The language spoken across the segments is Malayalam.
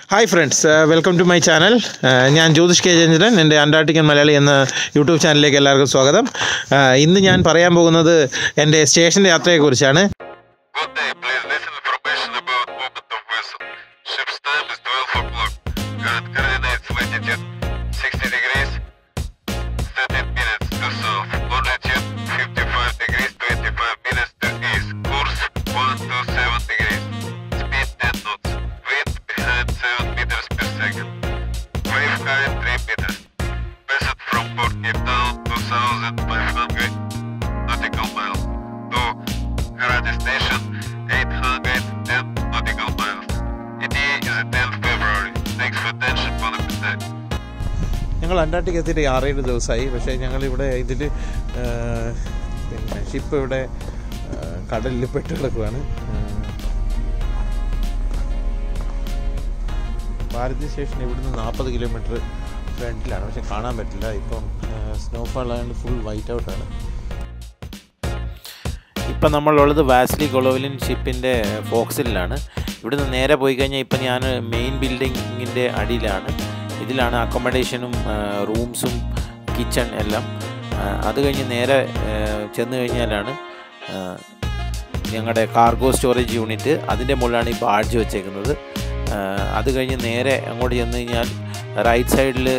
Hi friends welcome to my channel ഞാൻ ജ്യോതിഷ് കെ ജയചന്ദ്രൻ എൻ്റെ അന്റാർട്ടിക്കൻ മലയാളി എന്ന യൂട്യൂബ് ചാനലിലേക്ക് എല്ലാവർക്കും സ്വാഗതം Uh, ഇന്ന് ഞാൻ പറയാൻ പോകുന്നത് എൻ്റെ സ്റ്റേഷൻ യാത്രയെക്കുറിച്ചാണ് Good day, please listen information about movement of vessel. Ship's time is 12 o'clock. Current coordinates latitude 60 degrees 13 minutes to south. Longitude 55 degrees 25 minutes to east. Course 127 degrees. Speed 10 knots. Wind behind 7 meters per second. Wave height 3 meters. Passage from Port Cape Town 2500 nautical miles. To Haradi Station 810 nautical miles. It is the 10th February. Thanks for attention for the mistake. ഞങ്ങൾ അന്റാർട്ടിക്ക എത്തിയിട്ട് ആറേഴ് ദിവസമായി പക്ഷേ ഞങ്ങളിവിടെ ഇതിൽ പിന്നെ ഷിപ്പ് ഇവിടെ ആ, കടലിൽ പെട്ട് കിടക്കുകയാണ് ആ, ഭാരതി സ്റ്റേഷൻ ഇവിടുന്ന് നാൽപ്പത് കിലോമീറ്റർ ഫ്രണ്ടിലാണ് പക്ഷെ കാണാൻ പറ്റില്ല ഇപ്പം സ്നോഫാൾ ആയതുകൊണ്ട് ഫുൾ വൈറ്റ് ഔട്ടാണ് ഇപ്പം നമ്മളുള്ളത് വാസ്ലി കൊളോവിലിൻ ഷിപ്പിൻ്റെ ഫോക്സിലാണ് ഇവിടുന്ന് നേരെ പോയി കഴിഞ്ഞാൽ ഇപ്പം ഞാൻ മെയിൻ ബിൽഡിങ്ങിൻ്റെ അടിയിലാണ് ഇതിലാണ് അക്കോമഡേഷനും റൂംസും കിച്ചൺ എല്ലാം ആ, അത് കഴിഞ്ഞ് നേരെ ആ, ചെന്ന് കഴിഞ്ഞാലാണ് ആ, ഞങ്ങളുടെ കാർഗോ സ്റ്റോറേജ് യൂണിറ്റ് അതിൻ്റെ മുകളിലാണ് ഈ ബാഡ്ജ് വെച്ചേക്കുന്നത് ആ, അത് കഴിഞ്ഞ് നേരെ അങ്ങോട്ട് ചെന്ന് കഴിഞ്ഞാൽ റൈറ്റ് സൈഡിൽ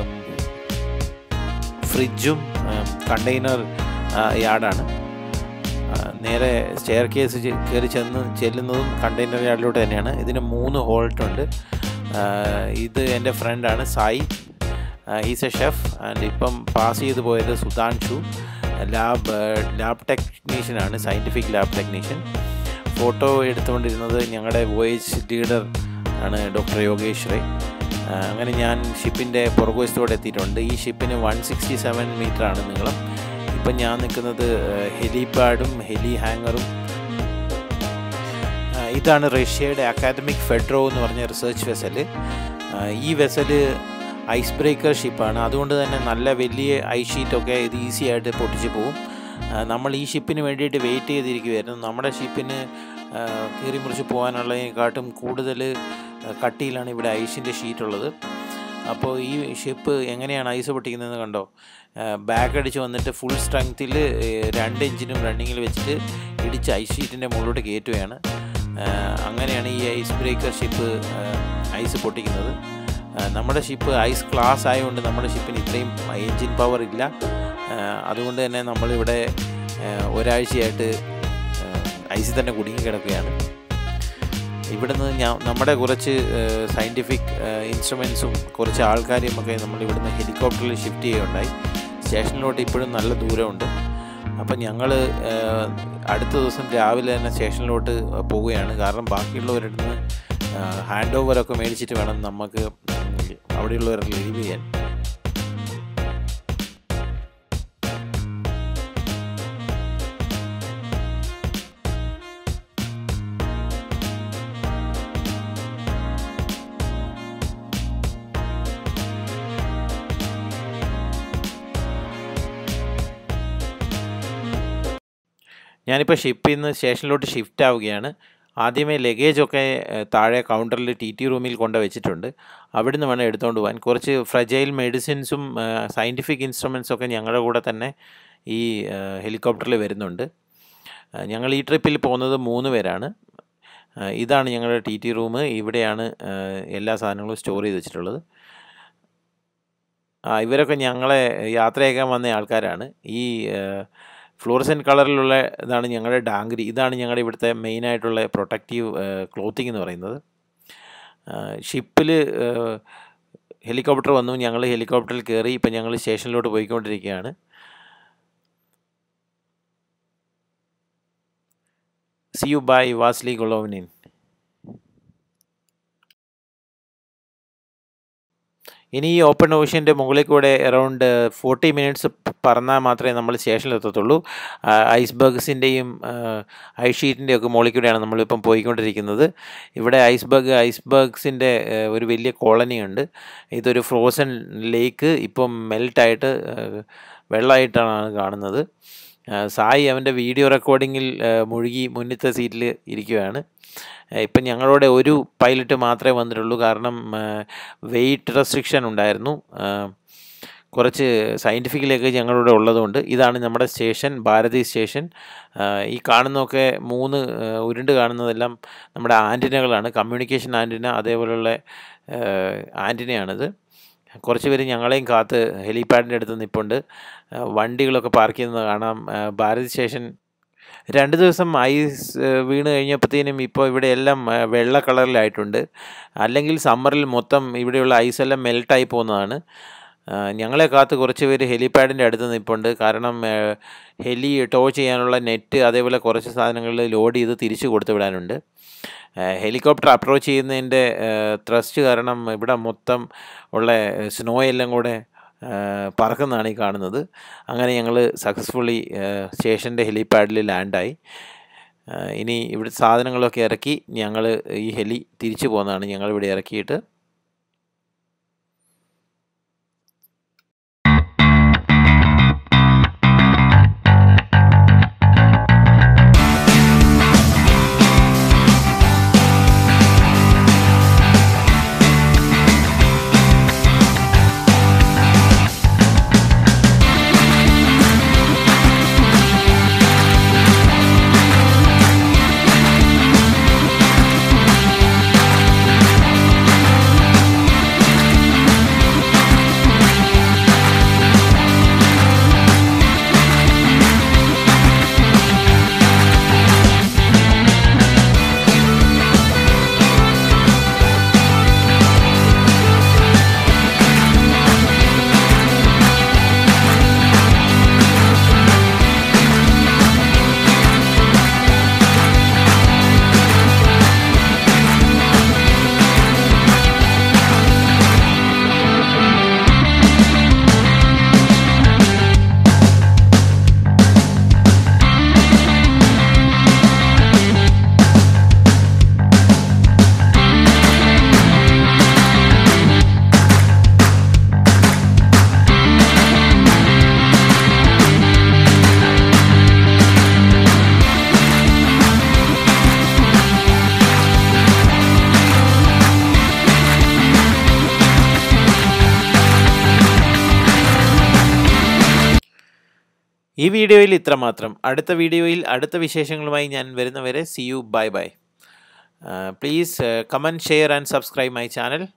ഫ്രിഡ്ജും കണ്ടെയ്നർ യാർഡാണ് ആ, നേരെ സ്റ്റെയർ കേസ് കയറി ചെന്ന് ചെല്ലുന്നതും കണ്ടെയ്നർ യാർഡിലോട്ട് തന്നെയാണ് ഇതിന് മൂന്ന് ഹോൾട്ട് ഉണ്ട് ആ, ഇത് എൻ്റെ ഫ്രണ്ടാണ് Sai he's a chef and ഇപ്പം പാസ് ചെയ്ത് പോയത് സുധാൻഷു ലാബ് ലാബ് ടെക്നീഷ്യനാണ് സയൻറ്റിഫിക് ലാബ് ടെക്നീഷ്യൻ ഫോട്ടോ എടുത്തുകൊണ്ടിരുന്നത് ഞങ്ങളുടെ വോയേജ് ലീഡർ ആണ് ഡോക്ടർ യോഗേഷ് റേ ആ, അങ്ങനെ ഞാൻ ഷിപ്പിൻ്റെ പുറകുവശത്തോടെ എത്തിയിട്ടുണ്ട് ഈ ഷിപ്പിന് വൺ സിക്സ്റ്റി സെവൻ മീറ്ററാണ് നീളം ഇപ്പം ഞാൻ നിൽക്കുന്നത് ഹെലിപാഡും ഹെലി ഹാങ്ങറും ആ, ഇതാണ് റഷ്യയുടെ അക്കാദമിക് ഫെഡ്രോ എന്ന് പറഞ്ഞ റിസർച്ച് വെസല് ഈ വെസല് ഐസ് ബ്രേക്കർ ഷിപ്പാണ് അതുകൊണ്ട് തന്നെ നല്ല വലിയ ഐസ് ഷീറ്റൊക്കെ ഇത് ഈസി ആയിട്ട് പൊട്ടിച്ച് പോകും ആ, നമ്മൾ ഈ ഷിപ്പിന് വേണ്ടിയിട്ട് വെയിറ്റ് ചെയ്തിരിക്കുമായിരുന്നു നമ്മുടെ ഷിപ്പിന് ആ, കീറി മുറിച്ച് പോകാനുള്ളതിനെക്കാട്ടും കൂടുതൽ ആ, കട്ടിയിലാണ് ഇവിടെ ഐസിൻ്റെ ഷീറ്റ് ഉള്ളത് അപ്പോൾ ഈ ഷിപ്പ് എങ്ങനെയാണ് ഐസ് പൊട്ടിക്കുന്നതെന്ന് കണ്ടോ ബാക്ക് അടിച്ച് വന്നിട്ട് ഫുൾ സ്ട്രെങ്ത്തിൽ രണ്ട് എഞ്ചിനും റണ്ണിങ്ങിൽ വെച്ചിട്ട് ഇടിച്ച് ഐസ് ഷീറ്റിൻ്റെ മുകളിലോട്ട് കയറ്റുകയാണ് ആ, അങ്ങനെയാണ് ഈ ഐസ് ബ്രേക്കർ ഷിപ്പ് ഐസ് പൊട്ടിക്കുന്നത് ആ, നമ്മുടെ ഷിപ്പ് ഐസ് ക്ലാസ് ആയതുകൊണ്ട് നമ്മുടെ ഷിപ്പിന് ഇത്രയും എൻജിൻ പവർ ഇല്ല ആ, അതുകൊണ്ട് തന്നെ നമ്മളിവിടെ ആ, ഒരാഴ്ചയായിട്ട് ഐസിൽ തന്നെ കുടുങ്ങി കിടക്കുകയാണ് ഇവിടുന്ന് ഞാൻ നമ്മുടെ കുറച്ച് സയൻറ്റിഫിക് ഇൻസ്ട്രുമെൻസും കുറച്ച് ആൾക്കാരെയും ഒക്കെ നമ്മൾ ഇവിടുന്ന് ഹെലികോപ്റ്ററിൽ ഷിഫ്റ്റ് ചെയ്യുകയുണ്ടായി സ്റ്റേഷനിലോട്ട് ഇപ്പോഴും നല്ല ദൂരമുണ്ട് അപ്പം ഞങ്ങൾ അടുത്ത ദിവസം രാവിലെ തന്നെ സ്റ്റേഷനിലോട്ട് പോവുകയാണ് കാരണം ബാക്കിയുള്ളവരുടെ ഹാൻഡ് ഓവറൊക്കെ മേടിച്ചിട്ട് വേണം നമുക്ക് അവിടെയുള്ളവരെ ലീവ് ചെയ്യാൻ ഞാനിപ്പോൾ ഷിപ്പിൽ നിന്ന് സ്റ്റേഷനിലോട്ട് ഷിഫ്റ്റ് ആവുകയാണ് ആദ്യമേ ലഗേജൊക്കെ ഏഹ്, താഴെ കൗണ്ടറിൽ ടി ടി റൂമിൽ കൊണ്ട് വെച്ചിട്ടുണ്ട് അവിടുന്ന് വേണം എടുത്തുകൊണ്ട് പോകാൻ കുറച്ച് ഫ്രജൈൽ മെഡിസിൻസും സയൻറ്റിഫിക് ഇൻസ്ട്രുമെൻസും ഒക്കെ ഞങ്ങളുടെ കൂടെ തന്നെ ഈ ഹെലികോപ്റ്ററിൽ വരുന്നുണ്ട് ആ, ഞങ്ങൾ ഈ ട്രിപ്പിൽ പോകുന്നത് മൂന്ന് പേരാണ് ആ, ഇതാണ് ഞങ്ങളുടെ ടി ടി റൂം ഇവിടെയാണ് ആ, എല്ലാ സാധനങ്ങളും സ്റ്റോർ ചെയ്ത് വെച്ചിട്ടുള്ളത് ആ, ഇവരൊക്കെ ഞങ്ങളെ യാത്രയാക്കാൻ വന്ന ആൾക്കാരാണ് ഈ ഫ്ലോറസൻ കളറിലുള്ള ഇതാണ് ഞങ്ങളുടെ ഡാങ്കരി ഇതാണ് ഞങ്ങളുടെ ഇവിടുത്തെ മെയിനായിട്ടുള്ള പ്രൊട്ടക്റ്റീവ് ക്ലോത്തിങ് എന്ന് പറയുന്നത് ഷിപ്പിൽ ഹെലികോപ്റ്റർ വന്നു ഞങ്ങൾ ഹെലികോപ്റ്ററിൽ കയറി ഇപ്പം ഞങ്ങൾ സ്റ്റേഷനിലോട്ട് പോയിക്കൊണ്ടിരിക്കുകയാണ് see you bye Vasily Golovnin ഇനി ഈ ഓപ്പൺ ഓഷ്യൻ്റെ മുകളിൽ കൂടെ അറൗണ്ട് ഫോർട്ടി മിനിറ്റ്സ് പറന്നാൽ മാത്രമേ നമ്മൾ സ്റ്റേഷനിലെത്തത്തുള്ളൂ ഐസ്ബർഗ്സിൻ്റെയും ഐസ് ഷീറ്റിൻ്റെയും ഒക്കെ മുകളിൽ കൂടെയാണ് നമ്മളിപ്പം പോയിക്കൊണ്ടിരിക്കുന്നത് ഇവിടെ ഐസ്ബർഗ് ഐസ്ബർഗ്സിൻ്റെ ഒരു വലിയ കോളനി ഉണ്ട് ഇതൊരു ഫ്രോസൺ ലേക്ക് ഇപ്പം മെൽട്ടായിട്ട് വെള്ളമായിട്ടാണ് കാണുന്നത് ആ, സായി അവൻ്റെ വീഡിയോ റെക്കോർഡിങ്ങിൽ ആ, മുഴുകി മുന്നത്തെ സീറ്റിൽ ഇരിക്കുകയാണ് ആ, ഇപ്പം ഞങ്ങളുടെ ഒരു പൈലറ്റ് മാത്രമേ വന്നിട്ടുള്ളൂ കാരണം വെയിറ്റ് റെസ്ട്രിക്ഷൻ ഉണ്ടായിരുന്നു ആ, കുറച്ച് സയൻറ്റിഫിക്കിലേക്ക് ഞങ്ങളിവിടെ ഉള്ളതുകൊണ്ട് ഇതാണ് നമ്മുടെ സ്റ്റേഷൻ ഭാരതി സ്റ്റേഷൻ ആ, ഈ കാണുന്നതൊക്കെ മൂന്ന് ആ, ഉരുണ്ട് കാണുന്നതെല്ലാം നമ്മുടെ ആൻറ്റിനകളാണ് കമ്മ്യൂണിക്കേഷൻ ആൻറ്റിന അതേപോലെയുള്ള ആ, ആൻറ്റിനയാണിത് കുറച്ച് പേര് ഞങ്ങളെയും കാത്ത് ഹെലിപാഡിൻ്റെ അടുത്ത് നിൽപ്പുണ്ട് ആ, വണ്ടികളൊക്കെ പാർക്ക് ചെയ്യുന്നത് കാണാം ആ, ഭാരതി സ്റ്റേഷൻ രണ്ട് ദിവസം ഐസ് ആ, വീണ് കഴിഞ്ഞപ്പോഴത്തേനും ഇപ്പോൾ ഇവിടെ എല്ലാം ആ, വെള്ള കളറിലായിട്ടുണ്ട് അല്ലെങ്കിൽ സമ്മറിൽ മൊത്തം ഇവിടെയുള്ള ഐസെല്ലാം മെൽട്ടായി പോകുന്നതാണ് ആ, ഞങ്ങളെ കാത്ത് കുറച്ച് പേര് ഹെലിപാഡിൻ്റെ അടുത്ത് നിൽപ്പുണ്ട് കാരണം ആ, ഹെലി ടോ ചെയ്യാനുള്ള നെറ്റ് അതേപോലെ കുറച്ച് സാധനങ്ങൾ ലോഡ് ചെയ്ത് തിരിച്ചു കൊടുത്തു വിടാനുണ്ട് ആ, ഹെലികോപ്റ്റർ അപ്രോച്ച് ചെയ്യുന്നതിൻ്റെ ത്രസ്റ്റ് കാരണം ഇവിടെ മൊത്തം ഉള്ള സ്നോ എല്ലാം കൂടെ ആ, പറക്കുന്നതാണ് ഈ കാണുന്നത് അങ്ങനെ ഞങ്ങൾ സക്സസ്ഫുള്ളി സ്റ്റേഷൻ്റെ ഹെലിപാഡിൽ ലാൻഡായി ആ, ഇനി ഇവിടെ സാധനങ്ങളൊക്കെ ഇറക്കി ഞങ്ങൾ ഈ ഹെലി തിരിച്ചു പോകുന്നതാണ് ഞങ്ങൾ ഇവിടെ ഇറക്കിയിട്ട് ഈ വീഡിയോയിൽ ഇത്ര മാത്രം അടുത്ത വീഡിയോയിൽ അടുത്ത വിശേഷങ്ങളുമായി ഞാൻ വരുന്നവരെ see you bye bye please comment share and subscribe my channel